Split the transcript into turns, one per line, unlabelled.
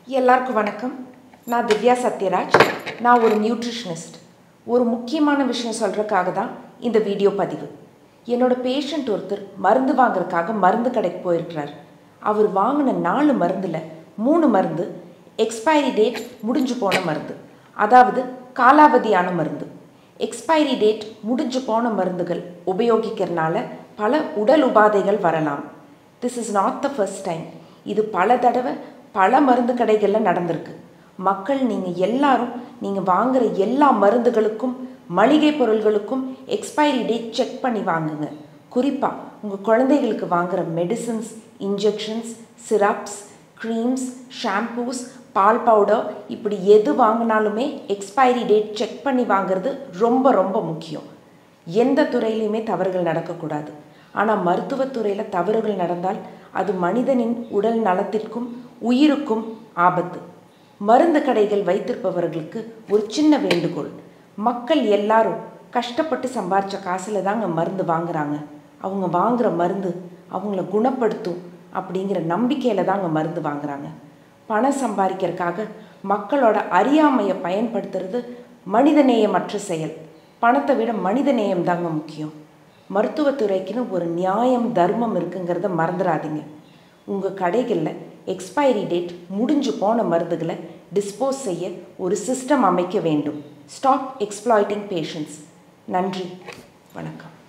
எல்லாருக்கும் வணக்கம் நான் திவ்யா சத்யராஜ் நான் ஒரு நியூட்ரிஷனிஸ்ட் ஒரு முக்கியமான விஷயம் சொல்கிறதுக்காக தான் இந்த வீடியோ பதிவு என்னோட பேஷண்ட் ஒருத்தர் மருந்து வாங்குறதுக்காக மருந்து கடைக்கு போயிருக்கிறார் அவர் வாங்கின நாலு மருந்தில் மூணு மருந்து எக்ஸ்பைரி டேட் முடிஞ்சு போன மருந்து அதாவது காலாவதியான மருந்து எக்ஸ்பைரி டேட் முடிஞ்சு போன மருந்துகள் உபயோகிக்கிறனால பல உடல் உபாதைகள் வரலாம் this is not the first time இது பல தடவை பல மருந்து கடைகளில் நடந்திருக்கு மக்கள் நீங்கள் எல்லாரும் நீங்கள் வாங்குகிற எல்லா மருந்துகளுக்கும் மளிகை பொருள்களுக்கும் எக்ஸ்பைரி டேட் செக் பண்ணி வாங்குங்க குறிப்பாக உங்கள் குழந்தைகளுக்கு வாங்குகிற medicines injections syrups creams shampoos பால் பவுடர் இப்படி எது வாங்கினாலுமே எக்ஸ்பைரி டேட் செக் பண்ணி வாங்குறது ரொம்ப ரொம்ப முக்கியம் எந்த துறையிலையுமே தவறுகள் நடக்கக்கூடாது ஆனால் மருத்துவத்துறையில் தவறுகள் நடந்தால் அது மனிதனின் உடல் நலத்திற்கும் உயிருக்கும் ஆபத்து மருந்து கடைகள் வைத்திருப்பவர்களுக்கு ஒரு சின்ன வேண்டுகோள் மக்கள் எல்லாரும் கஷ்டப்பட்டு சம்பாரித்த காசில் தாங்க மருந்து வாங்குறாங்க அவங்க வாங்குகிற மருந்து அவங்கள குணப்படுத்தும் அப்படிங்கிற நம்பிக்கையில் தாங்க மருந்து வாங்குறாங்க பணம் சம்பாதிக்கிறதுக்காக மக்களோட அறியாமையை பயன்படுத்துறது மனிதநேயமற்ற செயல் பணத்தை விட மனிதநேயம் தாங்க முக்கியம் மருத்துவத்துறைக்குன்னு ஒரு நியாயம் தர்மம் இருக்குங்கிறத மறந்துடாதீங்க உங்கள் கடைகளில் எக்ஸ்பைரி டேட் முடிஞ்சு போன மருந்துகளை டிஸ்போஸ் செய்ய ஒரு சிஸ்டம் அமைக்க வேண்டும் ஸ்டாப் எக்ஸ்ப்ளாய்டிங் பேஷண்ட்ஸ் நன்றி வணக்கம்